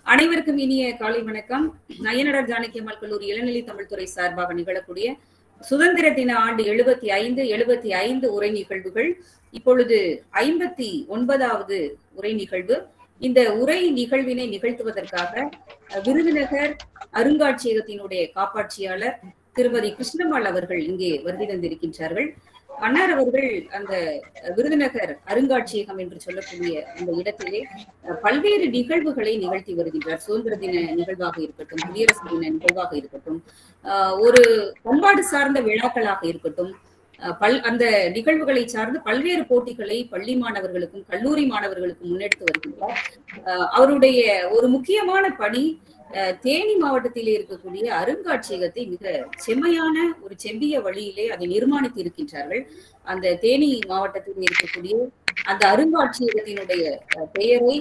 அனைவருக்கும் இனிய காலை வணக்கம் நயனடர் ஜானகி அம்மாள் கல்லூரி இளநிலை தமிழ்துறை சார்பாக நிகழக்கூடிய சுதந்திர தின ஆண்டு எழுபத்தி ஐந்து எழுபத்தி ஐந்து உரை நிகழ்வுகள் இப்பொழுது ஐம்பத்தி ஒன்பதாவது உரை நிகழ்வு இந்த உரை நிகழ்வினை நிகழ்த்துவதற்காக விருதுநகர் அருங்காட்சியகத்தினுடைய காப்பாட்சியாளர் திருமதி கிருஷ்ணம்மாள் அவர்கள் இங்கே வருகை தந்திருக்கின்றார்கள் அன்னார் அவர்கள் அந்த விருதுநகர் அருங்காட்சியகம் என்று சொல்லக்கூடிய அந்த இடத்திலே பல்வேறு நிகழ்வுகளை நிகழ்த்தி வருகின்றார் சுதந்திர தின நிகழ்வாக இருக்கட்டும் குடியரசு தின நிகழ்வாக இருக்கட்டும் ஒரு பண்பாடு சார்ந்த விழாக்களாக இருக்கட்டும் பல் அந்த நிகழ்வுகளை சார்ந்து பல்வேறு போட்டிகளை பள்ளி மாணவர்களுக்கும் கல்லூரி மாணவர்களுக்கும் முன்னெடுத்து வருகின்றார் அவருடைய ஒரு முக்கியமான பணி தேனி மாவட்டத்திலே இருக்கக்கூடிய அருங்காட்சியகத்தை மிக செம்மையான ஒரு செம்பிய வழியிலே அதை நிர்மாணித்து இருக்கின்றார்கள் அந்த தேனி மாவட்டத்தில் இருக்கக்கூடிய அந்த அருங்காட்சியகத்தினுடைய பெயரை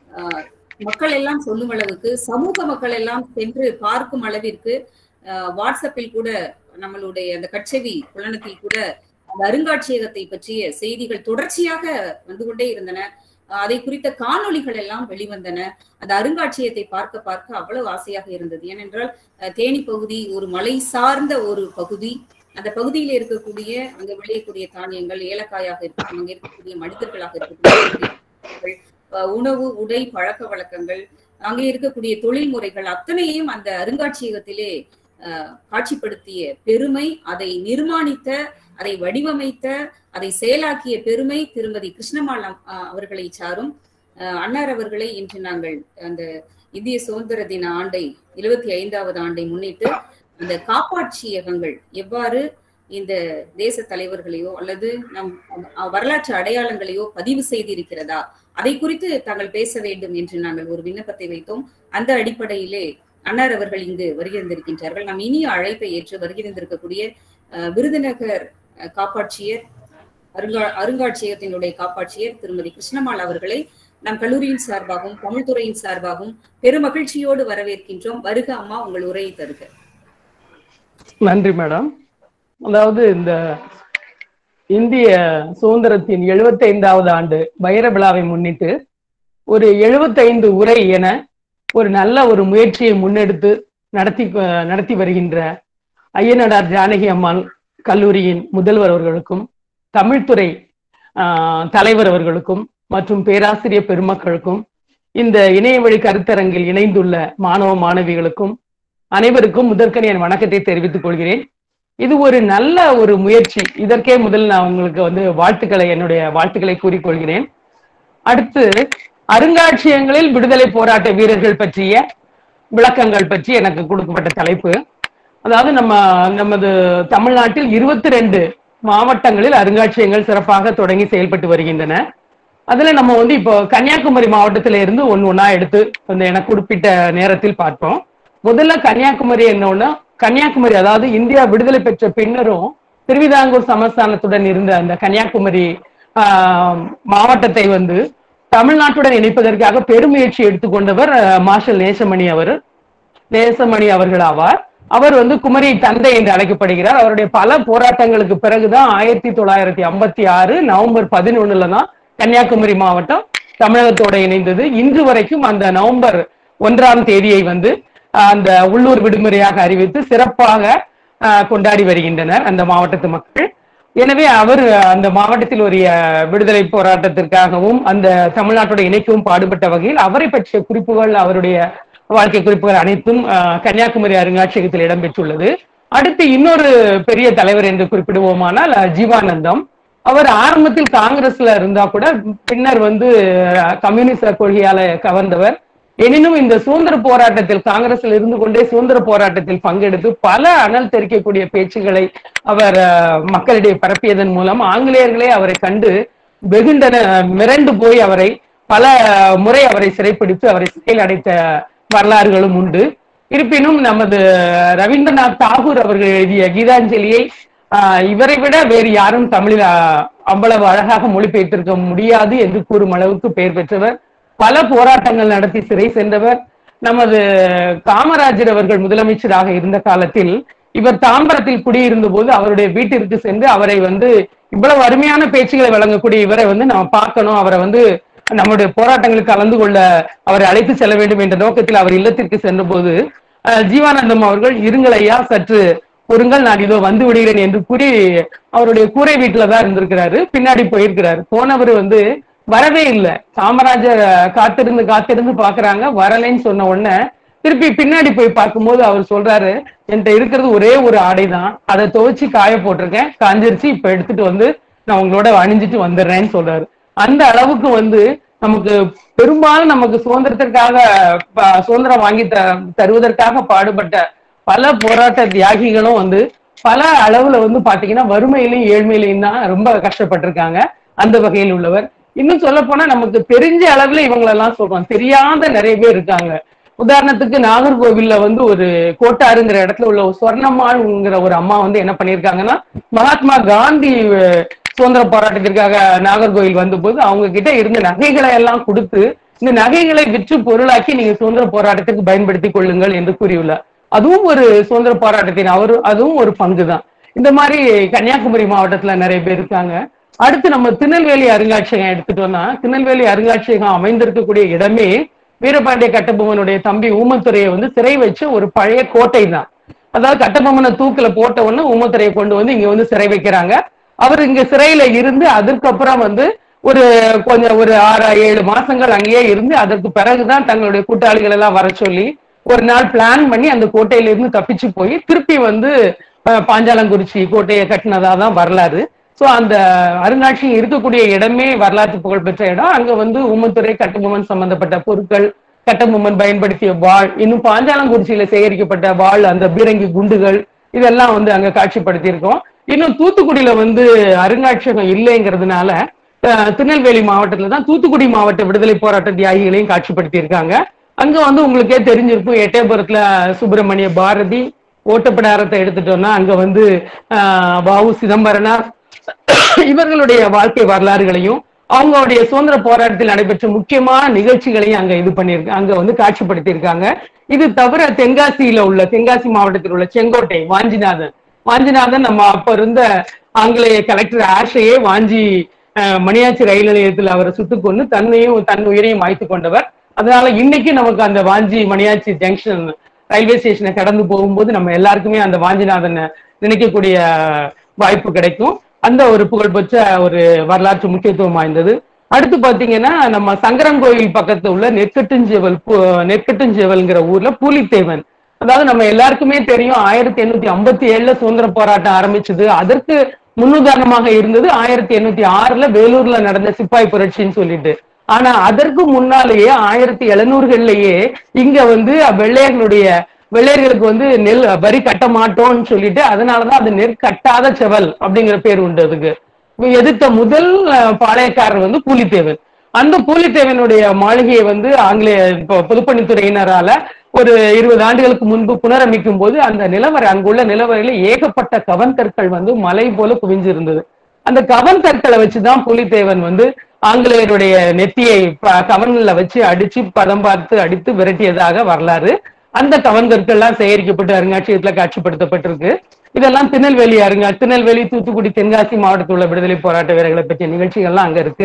மக்கள் எல்லாம் சொல்லும் அளவுக்கு சமூக மக்கள் எல்லாம் சென்று பார்க்கும் அளவிற்கு வாட்ஸ்அப்பில் கூட நம்மளுடைய அந்த கட்செவி புலனத்தில் கூட அந்த அருங்காட்சியகத்தை பற்றிய செய்திகள் தொடர்ச்சியாக வந்து கொண்டே இருந்தன அதை குறித்த காணொளிகள் எல்லாம் வெளிவந்தன அந்த அருங்காட்சியகத்தை பார்க்க பார்க்க அவ்வளவு ஆசையாக இருந்தது ஏனென்றால் தேனி பகுதி ஒரு மலை சார்ந்த ஒரு பகுதி அந்த பகுதியில இருக்கக்கூடிய அங்க விளையக்கூடிய தானியங்கள் ஏலக்காயாக இருக்கட்டும் அங்க இருக்கக்கூடிய மனிதர்களாக இருக்கக்கூடிய உணவு உடை பழக்க வழக்கங்கள் அங்கே இருக்கக்கூடிய தொழில்முறைகள் அத்தனையும் அந்த அருங்காட்சியகத்திலே காட்சிப்படுத்திய பெருமை அதை நிர்மாணித்த அதை வடிவமைத்த அதை செயலாக்கிய பெருமை திருமதி கிருஷ்ணமால் அவர்களை சாரும் அன்னார் அவர்களை இன்று நாங்கள் அந்த இந்திய சுதந்திர தின ஆண்டை இருபத்தி ஐந்தாவது ஆண்டை முன்னிட்டு அந்த காப்பாட்சியகங்கள் எவ்வாறு இந்த தேச தலைவர்களையோ அல்லது நம் வரலாற்று அடையாளங்களையோ பதிவு செய்திருக்கிறதா அதை குறித்து தாங்கள் பேச வேண்டும் என்று நாங்கள் ஒரு விண்ணப்பத்தை வைத்தோம் அந்த அடிப்படையிலே அன்னார் அவர்கள் இங்கு வருகின்றிருக்கின்றார்கள் நாம் இனிய அழைப்பை ஏற்று வருகின்றிருக்கக்கூடிய விருதுநகர் காப்பாட்சியர் அருங்கா அருங்காட்சியகத்தினுடைய காப்பாட்சியர் திருமதி கிருஷ்ணமால் அவர்களை நம் கல்லூரியின் சார்பாகவும் தமிழ்துறையின் சார்பாகவும் பெருமகிழ்ச்சியோடு வரவேற்கின்றோம் வருக அம்மா உங்கள் உரையை தருக நன்றி மேடம் அதாவது இந்த இந்திய சுதந்திரத்தின் எழுபத்தி ஐந்தாவது ஆண்டு வைர விழாவை முன்னிட்டு ஒரு எழுபத்தைந்து உரை என ஒரு நல்ல ஒரு முயற்சியை முன்னெடுத்து நடத்தி நடத்தி வருகின்ற ஐயனடார் ஜானகி அம்மாள் கல்லூரியின் முதல்வர் அவர்களுக்கும் தமிழ்துறை தலைவர் அவர்களுக்கும் மற்றும் பேராசிரியர் பெருமக்களுக்கும் இந்த இணைய வழி கருத்தரங்கில் இணைந்துள்ள மாணவ மாணவிகளுக்கும் அனைவருக்கும் முதற்கன் என் வணக்கத்தை தெரிவித்துக் கொள்கிறேன் இது ஒரு நல்ல ஒரு முயற்சி இதற்கே முதல் நான் உங்களுக்கு வந்து வாழ்த்துக்களை என்னுடைய வாழ்த்துக்களை கூறிக்கொள்கிறேன் அடுத்து அருங்காட்சியகங்களில் விடுதலை போராட்ட வீரர்கள் பற்றிய விளக்கங்கள் பற்றி எனக்கு கொடுக்கப்பட்ட தலைப்பு அதாவது நம்ம நமது தமிழ்நாட்டில் இருபத்தி ரெண்டு மாவட்டங்களில் அருங்காட்சியகங்கள் சிறப்பாக தொடங்கி செயல்பட்டு வருகின்றன அதுல நம்ம வந்து இப்போ கன்னியாகுமரி மாவட்டத்தில இருந்து ஒன்னு ஒன்னா எடுத்து அந்த எனக்கு குறிப்பிட்ட நேரத்தில் பார்த்தோம் முதல்ல கன்னியாகுமரி என்னன்னா கன்னியாகுமரி அதாவது இந்தியா விடுதலை பெற்ற பின்னரும் திருவிதாங்கூர் சமஸ்தானத்துடன் இருந்த அந்த கன்னியாகுமரி மாவட்டத்தை வந்து தமிழ்நாட்டுடன் இணைப்பதற்காக பெருமுயற்சி எடுத்துக்கொண்டவர் மார்ஷல் நேசமணி அவர் நேசமணி அவர்கள் ஆவார் அவர் வந்து குமரி தந்தை என்று அழைக்கப்படுகிறார் அவருடைய பல போராட்டங்களுக்கு பிறகுதான் ஆயிரத்தி தொள்ளாயிரத்தி ஐம்பத்தி ஆறு நவம்பர் பதினொன்னுல தான் கன்னியாகுமரி மாவட்டம் தமிழகத்தோட இணைந்தது இன்று வரைக்கும் அந்த நவம்பர் ஒன்றாம் தேதியை வந்து அந்த உள்ளூர் விடுமுறையாக அறிவித்து சிறப்பாக கொண்டாடி வருகின்றனர் அந்த மாவட்டத்து மக்கள் எனவே அவர் அந்த மாவட்டத்தில் ஒரு விடுதலை போராட்டத்திற்காகவும் அந்த தமிழ்நாட்டோட இணைக்கவும் பாடுபட்ட வகையில் அவரை பற்றிய குறிப்புகள் அவருடைய வாழ்க்கை குறிப்புகள் அனைத்தும் கன்னியாகுமரி அருங்காட்சியகத்தில் இடம்பெற்றுள்ளது அடுத்து இன்னொரு பெரிய தலைவர் என்று குறிப்பிடுவோமானால் ஜீவானந்தம் அவர் ஆரம்பத்தில் காங்கிரஸ்ல இருந்தா கூட பின்னர் வந்து கம்யூனிஸ்ட் கொள்கையால கவர்ந்தவர் எனினும் இந்த சுதந்திர போராட்டத்தில் காங்கிரஸ்ல இருந்து கொண்டே சுதந்திர போராட்டத்தில் பங்கெடுத்து பல அனல் தெரிக்கக்கூடிய பேச்சுகளை அவர் மக்களிடையே பரப்பியதன் மூலம் ஆங்கிலேயர்களே அவரை கண்டு வெகுண்டன மிரண்டு போய் அவரை பல முறை அவரை சிறைப்பிடித்து அவரை சிறையில் அடைத்த வரலாறுகளும் உண்டு இருப்பினும் நமது ரவீந்திரநாத் தாகூர் அவர்கள் எழுதிய கீதாஞ்சலியை இவரை விட வேறு யாரும் தமிழில் அவ்வளவு அழகாக மொழிபெயர்த்திருக்க முடியாது என்று கூறும் அளவுக்கு பெயர் பெற்றவர் பல போராட்டங்கள் நடத்தி சிறை சென்றவர் நமது காமராஜர் அவர்கள் முதலமைச்சராக இருந்த காலத்தில் இவர் தாம்பரத்தில் குடியிருந்த போது அவருடைய வீட்டிற்கு சென்று அவரை வந்து இவ்வளவு அருமையான பேச்சுகளை வழங்கக்கூடிய இவரை வந்து நம்ம பார்க்கணும் அவரை வந்து நம்முடைய போராட்டங்களுக்கு கலந்து கொள்ள அவரை அழைத்து செல்ல வேண்டும் என்ற நோக்கத்தில் அவர் இல்லத்திற்கு சென்ற போது ஜீவானந்தம் அவர்கள் இருங்கள் ஐயா சற்று பொருங்கள் நான் இதோ வந்து விடுகிறேன் என்று கூறி அவருடைய கூரை வீட்டுல தான் இருந்திருக்கிறாரு பின்னாடி போயிருக்கிறாரு போனவர் வந்து வரவே இல்லை காமராஜர் காத்திருந்து காத்திருந்து பாக்குறாங்க வரலைன்னு சொன்ன உடனே திருப்பி பின்னாடி போய் பார்க்கும்போது அவர் சொல்றாரு என்கிட்ட இருக்கிறது ஒரே ஒரு ஆடை தான் அதை துவைச்சு காய போட்டிருக்கேன் காஞ்சிருச்சு இப்ப எடுத்துட்டு வந்து நான் உங்களோட அணிஞ்சிட்டு வந்துடுறேன்னு சொல்றாரு அந்த அளவுக்கு வந்து நமக்கு பெரும்பாலும் நமக்கு சுதந்திரத்திற்காக ப- சுதந்திரம் வாங்கி த தருவதற்காக பாடுபட்ட பல போராட்ட தியாகிகளும் வந்து பல அளவுல வந்து பாத்தீங்கன்னா வறுமையிலையும் ஏழ்மையிலையும் தான் ரொம்ப கஷ்டப்பட்டிருக்காங்க அந்த வகையில் உள்ளவர் இன்னும் சொல்ல போனா நமக்கு தெரிஞ்ச அளவுல இவங்களெல்லாம் சொல்றோம் தெரியாத நிறைய பேர் இருக்காங்க உதாரணத்துக்கு நாகர்கோவில்ல வந்து ஒரு கோட்டாருங்கிற இடத்துல உள்ள ஒரு சொர்ணம்மாள்ங்கிற ஒரு அம்மா வந்து என்ன பண்ணிருக்காங்கன்னா மகாத்மா காந்தி அஹ், சுதந்திர போராட்டத்திற்காக நாகர்கோவில் வந்தபோது அவங்க கிட்ட இருந்த நகைகளை எல்லாம் கொடுத்து இந்த நகைகளை விற்று பொருளாக்கி நீங்க சுதந்திர போராட்டத்துக்கு பயன்படுத்திக் கொள்ளுங்கள் என்று கூறியுள்ளார் அதுவும் ஒரு சுதந்திர போராட்டத்தின் அவர் அதுவும் ஒரு பங்கு தான் இந்த மாதிரி கன்னியாகுமரி மாவட்டத்துல நிறைய பேர் இருக்காங்க அடுத்து நம்ம திருநெல்வேலி அருங்காட்சியகம் எடுத்துட்டோம்னா திருநெல்வேலி அருங்காட்சியகம் அமைந்திருக்கக்கூடிய இடமே வீரபாண்டிய கட்டபொம்மனுடைய தம்பி ஊமத்துறையை வந்து சிறை வச்ச ஒரு பழைய கோட்டை தான் அதாவது கட்டபொம்மனை தூக்குல போட்ட உடனே ஊமத்துறையை கொண்டு வந்து இங்க வந்து சிறை வைக்கிறாங்க அவர் இங்க சிறையில இருந்து அதற்கப்புறம் வந்து ஒரு கொஞ்சம் ஒரு ஆறு ஏழு மாசங்கள் அங்கேயே இருந்து அதற்கு பிறகுதான் தங்களுடைய கூட்டாளிகள் எல்லாம் வர சொல்லி ஒரு நாள் பிளான் பண்ணி அந்த கோட்டையில இருந்து தப்பிச்சு போய் திருப்பி வந்து அஹ், பாஞ்சாலங்குறிச்சி கோட்டையை கட்டினதா தான் வரலாறு சோ அந்த அருங்காட்சியகம் இருக்கக்கூடிய இடமே வரலாற்று புகழ்பெற்ற இடம் அங்க வந்து ஊமத்துறை கட்டபொம்மன் சம்பந்தப்பட்ட பொருட்கள் கட்டபொம்மன் பயன்படுத்திய வாள் இன்னும் பாஞ்சாலங்குறிச்சியில சேகரிக்கப்பட்ட வாள் அந்த பீரங்கி குண்டுகள் இதெல்லாம் வந்து அங்க காட்சிப்படுத்தியிருக்கோம் இன்னும் தூத்துக்குடியில வந்து அருங்காட்சியகம் இல்லைங்கிறதுனால அஹ், திருநெல்வேலி மாவட்டத்துல தான் தூத்துக்குடி மாவட்ட விடுதலை போராட்ட தியாகிகளையும் காட்சிப்படுத்தியிருக்காங்க அங்க வந்து உங்களுக்கே தெரிஞ்சிருக்கும் எட்டயபுரத்துல சுப்பிரமணிய பாரதி ஓட்டப்படாரத்தை எடுத்துட்டோம்னா அங்க வந்து ஆஹ், வாவு சிதம்பரனார் இவர்களுடைய வாழ்க்கை வரலாறுகளையும் அவங்களுடைய சுதந்திர போராட்டத்தில் நடைபெற்ற முக்கியமான நிகழ்ச்சிகளையும் அங்க இது பண்ணிருக்கு அங்க வந்து காட்சிப்படுத்தியிருக்காங்க இது தவிர தென்காசியில உள்ள தென்காசி மாவட்டத்தில் உள்ள செங்கோட்டை வாஞ்சிநாதன் வாஞ்சிநாதன் நம்ம அப்ப இருந்த ஆங்கிலேய கலெக்டர் ஆஷையே வாஞ்சி அஹ், மணியாச்சி ரயில் நிலையத்தில் அவரை சுட்டுக் கொண்டு தன்னையும் தன் உயிரையும் மாய்த்து கொண்டவர் அதனால இன்னைக்கு நமக்கு அந்த வாஞ்சி மணியாச்சி ஜங்ஷன் ரயில்வே ஸ்டேஷனை கடந்து போகும்போது நம்ம எல்லாருக்குமே அந்த வாஞ்சிநாதனை நினைக்கக்கூடிய வாய்ப்பு கிடைக்கும் அந்த ஒரு புகழ்பெற்ற ஒரு வரலாற்று முக்கியத்துவம் வாய்ந்தது அடுத்து பாத்தீங்கன்னா நம்ம சங்கரங்கோயில் பக்கத்துல உள்ள நெற்கட்டுஞ்செவல் பு- நெற்கட்டுஞ்செவல்ங்கிற ஊர்ல பூலித்தேவன் அதாவது நம்ம எல்லாருக்குமே தெரியும் ஆயிரத்தி எண்ணூத்தி ஐம்பத்தி ஏழுல சுதந்திர போராட்டம் ஆரம்பிச்சது அதற்கு முன்னுதாரணமாக இருந்தது ஆயிரத்தி எண்ணூத்தி ஆறுல வேலூர்ல நடந்த சிப்பாய் புரட்சின்னு சொல்லிட்டு ஆனா அதற்கு முன்னாலேயே ஆயிரத்தி எழுநூறுகள்லயே இங்க வந்து வெள்ளையர்களுடைய வெள்ளையர்களுக்கு வந்து நெல் வரி கட்ட மாட்டோம்னு சொல்லிட்டு அதனாலதான் அது நெற் கட்டாத செவல் அப்படிங்கிற பேர் உண்டு அதுக்கு எதிர்த்த முதல் அஹ், பாளையக்காரர் வந்து பூலித்தேவன் அந்த பூலித்தேவனுடைய மாளிகையை வந்து ஆங்கிலேய இப்போ பொதுப்பணித்துறையினரால ஒரு இருபது ஆண்டுகளுக்கு முன்பு புனரமைக்கும் போது அந்த நிலவரை அங்குள்ள நிலவரையில ஏகப்பட்ட கவன் கற்கள் வந்து மலை போல குவிஞ்சிருந்தது அந்த கவன் கற்களை வச்சுதான் புலித்தேவன் வந்து ஆங்கிலேயருடைய நெத்தியை ப- கவன்ல வச்சு அடிச்சு பதம் பார்த்து அடித்து விரட்டியதாக வரலாறு அந்த கவன் கற்கள்லாம் சேகரிக்கப்பட்டு அருங்காட்சியகத்துல காட்சிப்படுத்தப்பட்டிருக்கு இதெல்லாம் திருநெல்வேலி அருங்கா திருநெல்வேலி தூத்துக்குடி தென்காசி மாவட்டத்தில் உள்ள விடுதலை போராட்ட வீரர்களை பற்றிய நிகழ்ச்சிகள்லாம் அங்க இருக்கு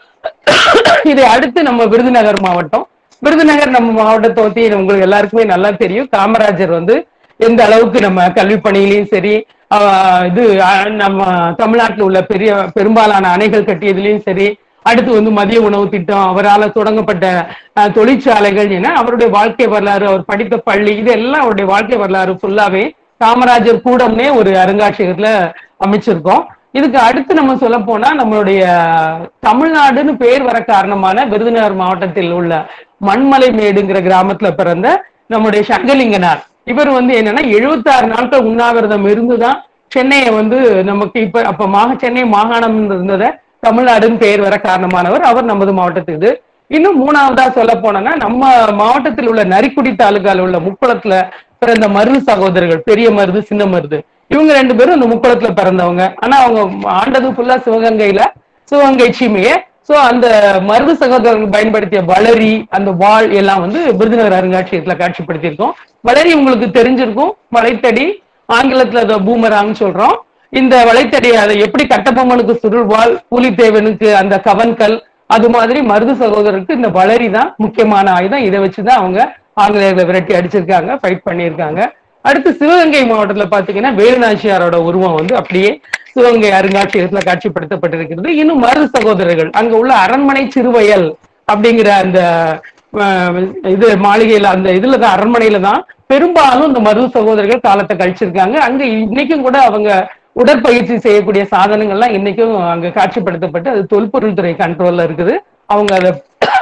இதை அடுத்து நம்ம விருதுநகர் மாவட்டம் விருதுநகர் நம்ம மாவட்டத்தை பத்தி உங்களுக்கு எல்லாருக்குமே நல்லா தெரியும் காமராஜர் வந்து எந்த அளவுக்கு நம்ம கல்வி பணியிலையும் சரி ஆஹ் இது ஆஹ் நம்ம தமிழ்நாட்டில் உள்ள பெரிய பெரும்பாலான அணைகள் கட்டியதுலயும் சரி அடுத்து வந்து மதிய உணவு திட்டம் அவரால் தொடங்கப்பட்ட ஆஹ், தொழிற்சாலைகள் என அவருடைய வாழ்க்கை வரலாறு அவர் படித்த பள்ளி இதெல்லாம் அவருடைய வாழ்க்கை வரலாறு ஃபுல்லாவே காமராஜர் கூடம்னே ஒரு அருங்காட்சியகத்துல அமைச்சிருக்கோம் இதுக்கு அடுத்து நம்ம சொல்ல போனா நம்மளுடைய தமிழ்நாடுன்னு பேர் வர காரணமான விருதுநகர் மாவட்டத்தில் உள்ள மண்மலை மேடுங்கிற கிராமத்துல பிறந்த நம்முடைய சங்கலிங்கனார் இவர் வந்து என்னன்னா 76 நாட்கள் உண்ணாவிரதம் இருந்துதான் சென்னையை வந்து நமக்கு இப்ப அப்ப மாக சென்னை மாகாணம் இருந்ததை தமிழ்நாடுன்னு பெயர் வர காரணமானவர் அவர் நமது மாவட்டத்துக்கு இது. இன்னும் மூணாவதா சொல்ல போனோம்னா நம்ம மாவட்டத்தில் உள்ள நரிக்குடி தாலுகால உள்ள முக்குளத்துல பிறந்த மருது சகோதரர்கள் பெரிய மருது சின்ன மருது இவங்க ரெண்டு பேரும் இந்த முக்குளத்துல பிறந்தவங்க ஆனா அவங்க ஆண்டது ஃபுல்லா சிவகங்கையில சிவகங்கை சீமையே சோ அந்த மருது சகோதரர்கள் பயன்படுத்திய வளரி அந்த வாள் எல்லாம் வந்து விருதுநகர் அருங்காட்சியகத்துல காட்சிப்படுத்தியிருக்கோம் வளரி உங்களுக்கு தெரிஞ்சிருக்கும் வளைத்தடி ஆங்கிலத்துல அதை பூமராங்னு சொல்றோம் இந்த வளைத்தடி அதை எப்படி கட்டபொம்மனுக்கு சுருள்வாள் பூலித்தேவனுக்கு அந்த கவன்கல் அது மாதிரி மருது சகோதரருக்கு இந்த வளரி தான் முக்கியமான ஆயுதம் இதை வச்சுதான் அவங்க ஆங்கிலேயர்களை விரட்டி அடிச்சிருக்காங்க ஃபைட் பண்ணியிருக்காங்க அடுத்து சிவகங்கை மாவட்டத்துல பாத்தீங்கன்னா வேலுநாச்சியாரோட உருவம் வந்து அப்படியே சிவகங்கை அருங்காட்சியகத்துல காட்சிப்படுத்தப்பட்டிருக்கிறது இன்னும் மருது சகோதரர்கள் அங்க உள்ள அரண்மனை சிறுவயல் அப்படிங்கிற அந்த அஹ், இது மாளிகையில அந்த இதுல தான் அரண்மனையில தான் பெரும்பாலும் இந்த மருது சகோதரர்கள் காலத்தை கழிச்சிருக்காங்க அங்க இன்னைக்கும் கூட அவங்க உடற்பயிற்சி செய்யக்கூடிய சாதனங்கள்லாம் இன்னைக்கும் அங்க காட்சிப்படுத்தப்பட்டு அது தொல்பொருள் துறை கண்ட்ரோல்ல இருக்குது அவங்க அதை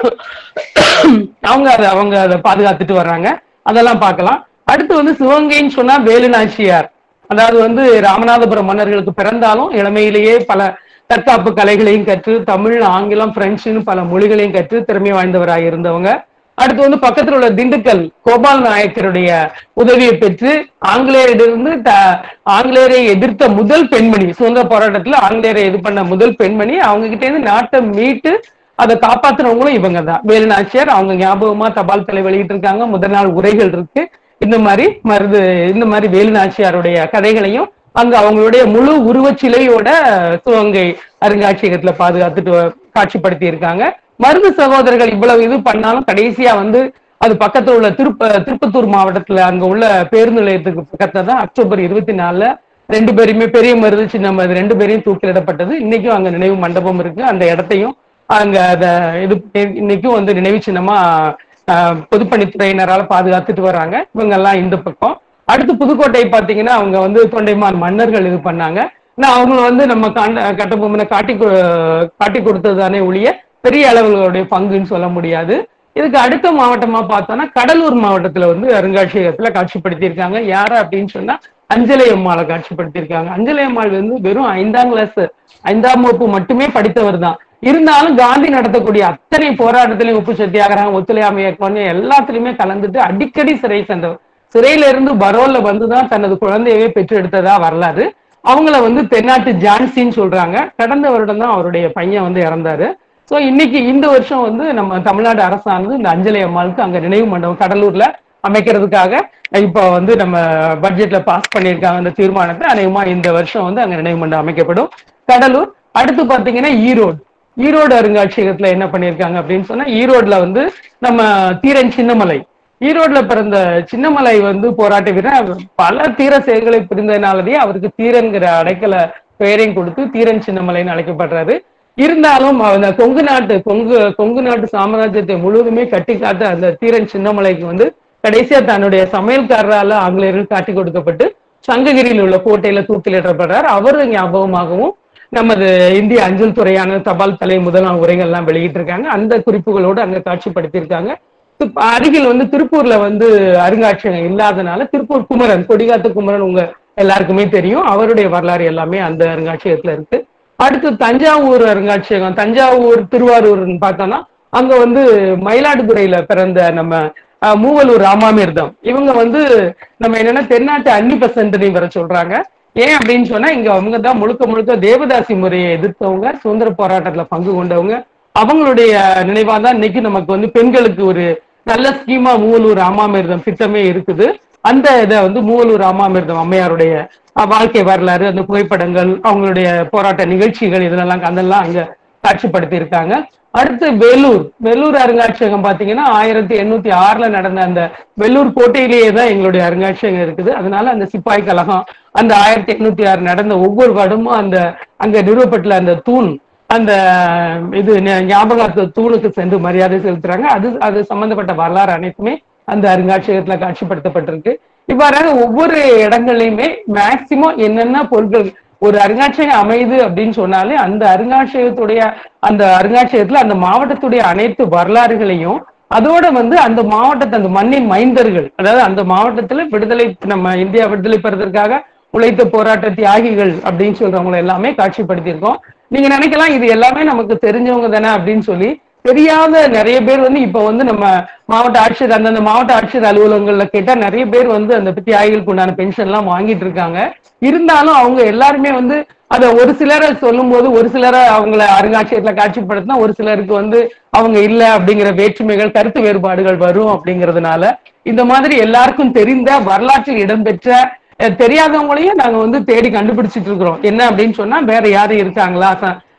அவங்க அதை அவங்க அதை பாதுகாத்துட்டு வர்றாங்க அதெல்லாம் பார்க்கலாம் அடுத்து வந்து சிவகங்கைன்னு சொன்னா வேலுநாச்சியார் அதாவது வந்து ராமநாதபுரம் மன்னர்களுக்கு பிறந்தாலும் இளமையிலேயே பல தற்காப்பு கலைகளையும் கற்று தமிழ் ஆங்கிலம் பிரெஞ்சுன்னு பல மொழிகளையும் கற்று திறமை வாய்ந்தவராக இருந்தவங்க அடுத்து வந்து பக்கத்துல உள்ள திண்டுக்கல் கோபால் நாயக்கருடைய உதவியை பெற்று ஆங்கிலேயரிடமிருந்து த- ஆங்கிலேயரை எதிர்த்த முதல் பெண்மணி சுதந்திர போராட்டத்துல ஆங்கிலேயரை இது பண்ண முதல் பெண்மணி அவங்க கிட்ட இருந்து நாட்டை மீட்டு அதை காப்பாத்துறவங்களும் இவங்க தான் வேலுநாச்சியார் அவங்க ஞாபகமா தபால் தலை வெளியிட்டு இருக்காங்க முதல் நாள் உரைகள் இருக்கு இந்த மாதிரி மருது இந்த மாதிரி வேலுநாச்சியாருடைய கதைகளையும் அங்க அவங்களுடைய முழு உருவச்சிலையோட சிவகங்கை அருங்காட்சியகத்துல பாதுகாத்துட்டு வ- காட்சிப்படுத்தி இருக்காங்க மருது சகோதரர்கள் இவ்வளவு இது பண்ணாலும் கடைசியா வந்து அது பக்கத்துல உள்ள திருப்ப திருப்பத்தூர் மாவட்டத்துல அங்க உள்ள பேருந்து நிலையத்துக்கு பக்கத்துல தான் அக்டோபர் இருபத்தி நாலுல ரெண்டு பேருமே பெரிய மருது சின்ன மருது ரெண்டு பேரையும் தூக்கிலிடப்பட்டது இன்னைக்கும் அங்க நினைவு மண்டபம் இருக்கு அந்த இடத்தையும் அங்க அத இது இன்னைக்கும் வந்து நினைவு சின்னமா ஆஹ், பொதுப்பணித்துறையினரால பாதுகாத்துட்டு வராங்க இவங்க எல்லாம் இந்த பக்கம் அடுத்து புதுக்கோட்டை பாத்தீங்கன்னா அவங்க வந்து தொண்டைமான் மன்னர்கள் இது பண்ணாங்க ஆனா அவங்க வந்து நம்ம காண்ட கட்டபொம்மனை காட்டி கொ- காட்டி கொடுத்ததுதானே ஒழிய பெரிய அளவுகளுடைய பங்குன்னு சொல்ல முடியாது இதுக்கு அடுத்த மாவட்டமா பார்த்தோம்னா கடலூர் மாவட்டத்துல வந்து அருங்காட்சியகத்துல காட்சிப்படுத்தியிருக்காங்க யார அப்படின்னு சொன்னா அஞ்சலை அம்மாளை காட்சிப்படுத்தியிருக்காங்க அஞ்சலை அம்மாள் வந்து வெறும் ஐந்தாம் கிளாஸ் ஐந்தாம் வகுப்பு மட்டுமே படித்தவர் தான் இருந்தாலும் காந்தி நடத்தக்கூடிய அத்தனை போராட்டத்திலையும் உப்பு சத்தியாகிரகம் ஒத்துழையாமை இயக்கம் எல்லாத்துலயுமே கலந்துட்டு அடிக்கடி சிறை சென்றவர் சிறையில இருந்து பரோல்ல வந்துதான் தனது குழந்தையவே பெற்றெடுத்ததா வரலாறு அவங்கள வந்து தென்னாட்டு ஜான்சின்னு சொல்றாங்க கடந்த வருடம் தான் அவருடைய பையன் வந்து இறந்தாரு சோ இன்னைக்கு இந்த வருஷம் வந்து நம்ம தமிழ்நாடு அரசானது இந்த அஞ்சலி அம்மாளுக்கு அங்க நினைவு மண்டபம் கடலூர்ல அமைக்கிறதுக்காக இப்போ வந்து நம்ம பட்ஜெட்ல பாஸ் பண்ணியிருக்காங்க அந்த தீர்மானத்தை அநேகமா இந்த வருஷம் வந்து அங்க நினைவு மண்டபம் அமைக்கப்படும் கடலூர் அடுத்து பாத்தீங்கன்னா ஈரோடு ஈரோடு அருங்காட்சியகத்துல என்ன பண்ணியிருக்காங்க அப்படின்னு சொன்னா ஈரோட்ல வந்து நம்ம தீரன் சின்னமலை ஈரோட்ல பிறந்த சின்னமலை வந்து போராட்ட வீரர் பல தீர செயல்களை புரிந்ததுனாலதே அவருக்கு தீரன்கிற அடைக்கல பெயரையும் கொடுத்து தீரன் சின்னமலைன்னு அழைக்கப்படுறாரு இருந்தாலும் அந்த கொங்கு நாட்டு கொங்கு கொங்கு நாட்டு சாம்ராஜ்யத்தை முழுவதுமே கட்டி காத்த அந்த தீரன் சின்னமலைக்கு வந்து கடைசியா தன்னுடைய சமையல்காரரால ஆங்கிலேயர்கள் காட்டி கொடுக்கப்பட்டு சங்ககிரியில் உள்ள கோட்டையில தூக்கிலிடப்படுறார் அவர் ஞாபகமாகவும் நமது இந்திய அஞ்சல் துறையான தபால் தலை முதலாம் உரைகள்லாம் வெளியிட்டு இருக்காங்க அந்த குறிப்புகளோடு அங்க காட்சிப்படுத்தியிருக்காங்க திப்- அருகில் வந்து திருப்பூர்ல வந்து அருங்காட்சியகம் இல்லாதனால திருப்பூர் குமரன் கொடிகாத்த குமரன் உங்க எல்லாருக்குமே தெரியும் அவருடைய வரலாறு எல்லாமே அந்த அருங்காட்சியகத்துல இருக்கு அடுத்து தஞ்சாவூர் அருங்காட்சியகம் தஞ்சாவூர் திருவாரூர்னு பார்த்தோம்னா அங்க வந்து மயிலாடுதுறையில பிறந்த நம்ம அஹ், மூவலூர் ராமாமிர்தம் இவங்க வந்து நம்ம என்னன்னா தென்னாட்டு அன்னி பெசன்ட்னு வர சொல்றாங்க ஏன் அப்படின்னு சொன்னா இங்க அவங்க தான் முழுக்க முழுக்க தேவதாசி முறையை எதிர்த்தவங்க சுதந்திர போராட்டத்துல பங்கு கொண்டவங்க அவங்களுடைய நினைவா தான் இன்னைக்கு நமக்கு வந்து பெண்களுக்கு ஒரு நல்ல ஸ்கீமா மூவலூர் ராமாமிர்தம் திட்டமே இருக்குது அந்த இதை வந்து மூவலூர் ராமாமிர்தம் அம்மையாருடைய அஹ், வாழ்க்கை வரலாறு அந்த புகைப்படங்கள் அவங்களுடைய போராட்ட நிகழ்ச்சிகள் இதெல்லாம் அதெல்லாம் அங்க காட்சிப்படுத்தி இருக்காங்க அடுத்து வேலூர் வேலூர் அருங்காட்சியகம் பாத்தீங்கன்னா ஆயிரத்தி எண்ணூத்தி ஆறுல நடந்த அந்த வெள்ளூர் கோட்டையிலேயே தான் எங்களுடைய அருங்காட்சியகம் இருக்குது அதனால அந்த சிப்பாய் கழகம் அந்த ஆயிரத்தி எண்ணூத்தி ஆறு நடந்த ஒவ்வொரு வருடமும் அந்த அங்க நிறுவப்பட்டுள்ள அந்த தூண் அந்த இது ஞா- ஞாபகார்த்த தூணுக்கு சென்று மரியாதை செலுத்துறாங்க அது அது சம்பந்தப்பட்ட வரலாறு அனைத்துமே அந்த அருங்காட்சியகத்துல காட்சிப்படுத்தப்பட்டிருக்கு இவ்வாறாக ஒவ்வொரு இடங்கள்லயுமே மேக்சிமம் என்னென்ன பொருட்கள் ஒரு அருங்காட்சியகம் அமையுது அப்படின்னு சொன்னாலே அந்த அருங்காட்சியகத்துடைய அந்த அருங்காட்சியகத்துல அந்த மாவட்டத்துடைய அனைத்து வரலாறுகளையும் அதோட வந்து அந்த மாவட்டத்தை அந்த மண்ணின் மைந்தர்கள் அதாவது அந்த மாவட்டத்துல விடுதலை நம்ம இந்தியா விடுதலை பெறதற்காக உழைத்த போராட்ட தியாகிகள் அப்படின்னு சொல்றவங்களை எல்லாமே காட்சிப்படுத்தியிருக்கோம் நீங்க நினைக்கலாம் இது எல்லாமே நமக்கு தெரிஞ்சவங்க தானே அப்படின்னு சொல்லி தெரியாத நிறைய பேர் வந்து இப்ப வந்து நம்ம மாவட்ட ஆட்சியர் அந்தந்த மாவட்ட ஆட்சியர் அலுவலகங்கள்ல கேட்டா நிறைய பேர் வந்து அந்த தியாகிகளுக்கு உண்டான பென்ஷன் எல்லாம் வாங்கிட்டு இருக்காங்க இருந்தாலும் அவங்க எல்லாருமே வந்து அத ஒரு சிலரை சொல்லும் போது ஒரு சிலரை அவங்கள அருங்காட்சியகத்துல காட்சிப்படுத்தினா ஒரு சிலருக்கு வந்து அவங்க இல்ல அப்படிங்கிற வேற்றுமைகள் கருத்து வேறுபாடுகள் வரும் அப்படிங்கிறதுனால இந்த மாதிரி எல்லாருக்கும் தெரிந்த வரலாற்றில் இடம்பெற்ற அஹ், தெரியாதவங்களையும் நாங்க வந்து தேடி கண்டுபிடிச்சிட்டு இருக்கிறோம் என்ன அப்படின்னு சொன்னா வேற யாரும் இருக்காங்களா ச-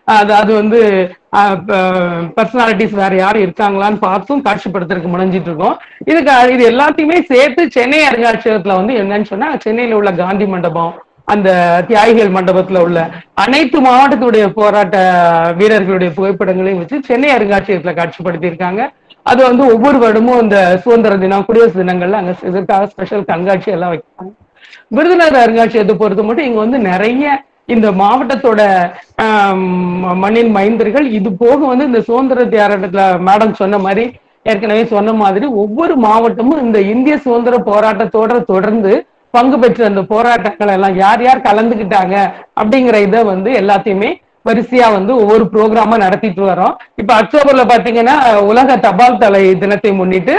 அது அது வந்து பர்சனாலிட்டிஸ் வேற யாரும் இருக்காங்களான்னு பார்த்தும் காட்சிப்படுத்துறதுக்கு முனைஞ்சிட்டு இருக்கோம் இதுக்கு இது எல்லாத்தையுமே சேர்த்து சென்னை அருங்காட்சியகத்துல வந்து என்னன்னு சொன்னா சென்னையில உள்ள காந்தி மண்டபம் அந்த தியாகிகள் மண்டபத்துல உள்ள அனைத்து மாவட்டத்துடைய போராட்ட வீரர்களுடைய புகைப்படங்களையும் வச்சு சென்னை அருங்காட்சியகத்துல காட்சிப்படுத்தி இருக்காங்க அது வந்து ஒவ்வொரு வருடமும் இந்த சுதந்திர தினம் குடியரசு தினங்கள்ல அங்க இதற்காக ஸ்பெஷல் கண்காட்சி எல்லாம் வைக்கிறாங்க விருதுநகர் அருங்காட்சியகத்தை பொறுத்த மட்டும் இங்க வந்து நிறைய இந்த மாவட்டத்தோட மண்ணின் மைந்தர்கள் இது போக வந்து இந்த சுதந்திர தியாரத்துல மேடம் சொன்ன மாதிரி ஏற்கனவே சொன்ன மாதிரி ஒவ்வொரு மாவட்டமும் இந்த இந்திய சுதந்திர போராட்டத்தோட தொடர்ந்து பங்கு பெற்ற அந்த போராட்டங்கள் எல்லாம் யார் யார் கலந்துக்கிட்டாங்க அப்படிங்கிற இதை வந்து எல்லாத்தையுமே வரிசையா வந்து ஒவ்வொரு ப்ரோக்ராமா நடத்திட்டு வரோம் இப்ப அக்டோபர்ல பாத்தீங்கன்னா உலக தபால் தலை தினத்தை முன்னிட்டு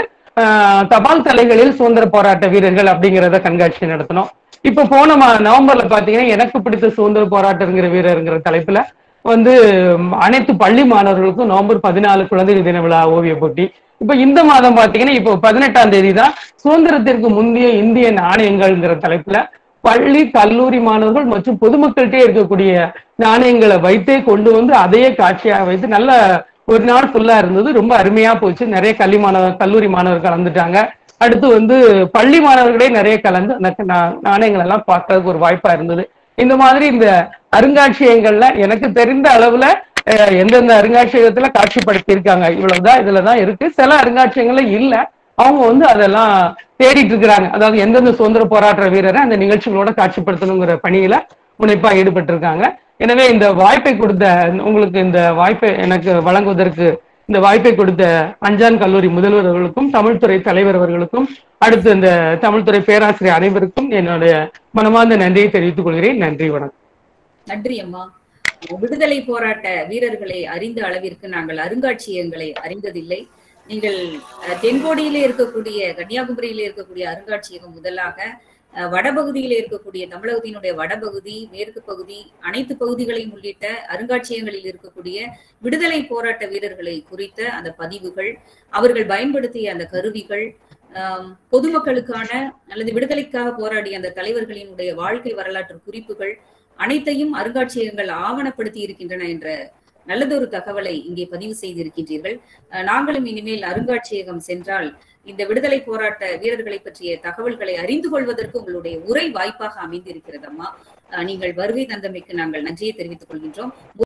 தபால் தலைகளில் சுதந்திர போராட்ட வீரர்கள் அப்படிங்கிறத கண்காட்சி நடத்தினோம் இப்ப போன நவம்பர்ல பாத்தீங்கன்னா எனக்கு பிடித்த சுதந்திர போராட்டங்கிற வீரருங்கிற தலைப்புல வந்து அனைத்து பள்ளி மாணவர்களுக்கும் நவம்பர் பதினாலு குழந்தை தின விழா ஓவிய போட்டி இப்ப இந்த மாதம் பாத்தீங்கன்னா இப்போ பதினெட்டாம் தேதி தான் சுதந்திரத்திற்கு முந்தைய இந்திய நாணயங்கள்ங்கிற தலைப்புல பள்ளி கல்லூரி மாணவர்கள் மற்றும் பொதுமக்கள்கிட்டே இருக்கக்கூடிய நாணயங்களை வைத்தே கொண்டு வந்து அதையே காட்சியாக வைத்து நல்ல ஒரு நாள் ஃபுல்லா இருந்தது ரொம்ப அருமையா போச்சு நிறைய கல்வி மாணவர் கல்லூரி மாணவர் கலந்துட்டாங்க அடுத்து வந்து பள்ளி மாணவர்களே நிறைய கலந்து அந்த நாணயங்கள் எல்லாம் பார்க்கறதுக்கு ஒரு வாய்ப்பா இருந்தது இந்த மாதிரி இந்த அருங்காட்சியகங்கள்ல எனக்கு தெரிந்த அளவுல எந்தெந்த அருங்காட்சியகத்துல காட்சிப்படுத்தி இருக்காங்க இவ்வளவுதான் இதுலதான் இருக்கு சில அருங்காட்சியகங்கள்ல இல்ல அவங்க வந்து அதெல்லாம் தேடிட்டு இருக்கிறாங்க அதாவது எந்தெந்த சுதந்திர போராட்ட வீரரை அந்த நிகழ்ச்சிகளோட காட்சிப்படுத்தணுங்கிற பணியில முனைப்பா ஈடுபட்டு இருக்காங்க எனவே இந்த வாய்ப்பை கொடுத்த உங்களுக்கு இந்த வாய்ப்பை எனக்கு வழங்குவதற்கு இந்த வாய்ப்பை கொடுத்த அஞ்சான் கல்லூரி முதல்வர் அவர்களுக்கும் தமிழ்துறை தலைவர் அவர்களுக்கும் அடுத்து இந்த தமிழ்துறை பேராசிரியர் அனைவருக்கும் என்னுடைய மனமார்ந்த நன்றியை தெரிவித்துக் கொள்கிறேன் நன்றி வணக்கம் நன்றி அம்மா விடுதலை போராட்ட வீரர்களை அறிந்த அளவிற்கு நாங்கள் அருங்காட்சியகங்களை அறிந்ததில்லை நீங்கள் தென்கோடியிலே இருக்கக்கூடிய கன்னியாகுமரியிலே இருக்கக்கூடிய அருங்காட்சியகம் முதலாக வடபகுதியில இருக்கக்கூடிய தமிழகத்தினுடைய வடபகுதி மேற்கு பகுதி அனைத்து பகுதிகளையும் உள்ளிட்ட அருங்காட்சியகங்களில் இருக்கக்கூடிய விடுதலை போராட்ட வீரர்களை குறித்த அந்த பதிவுகள் அவர்கள் பயன்படுத்திய அந்த கருவிகள் பொதுமக்களுக்கான அல்லது விடுதலைக்காக போராடிய அந்த தலைவர்களினுடைய வாழ்க்கை வரலாற்று குறிப்புகள் அனைத்தையும் அருங்காட்சியகங்கள் ஆவணப்படுத்தி இருக்கின்றன என்ற நல்லதொரு தகவலை இங்கே பதிவு செய்திருக்கின்றீர்கள் நாங்களும் இனிமேல் அருங்காட்சியகம் சென்றால் இந்த விடுதலை போராட்ட வீரர்களை பற்றிய தகவல்களை அறிந்து கொள்வதற்கு உங்களுடைய உரை வாய்ப்பாக அமைந்திருக்கிறதம்மா நீங்கள் வருகை தந்தமைக்கு நாங்கள் நன்றியை தெரிவித்துக் கொள்கின்றோம்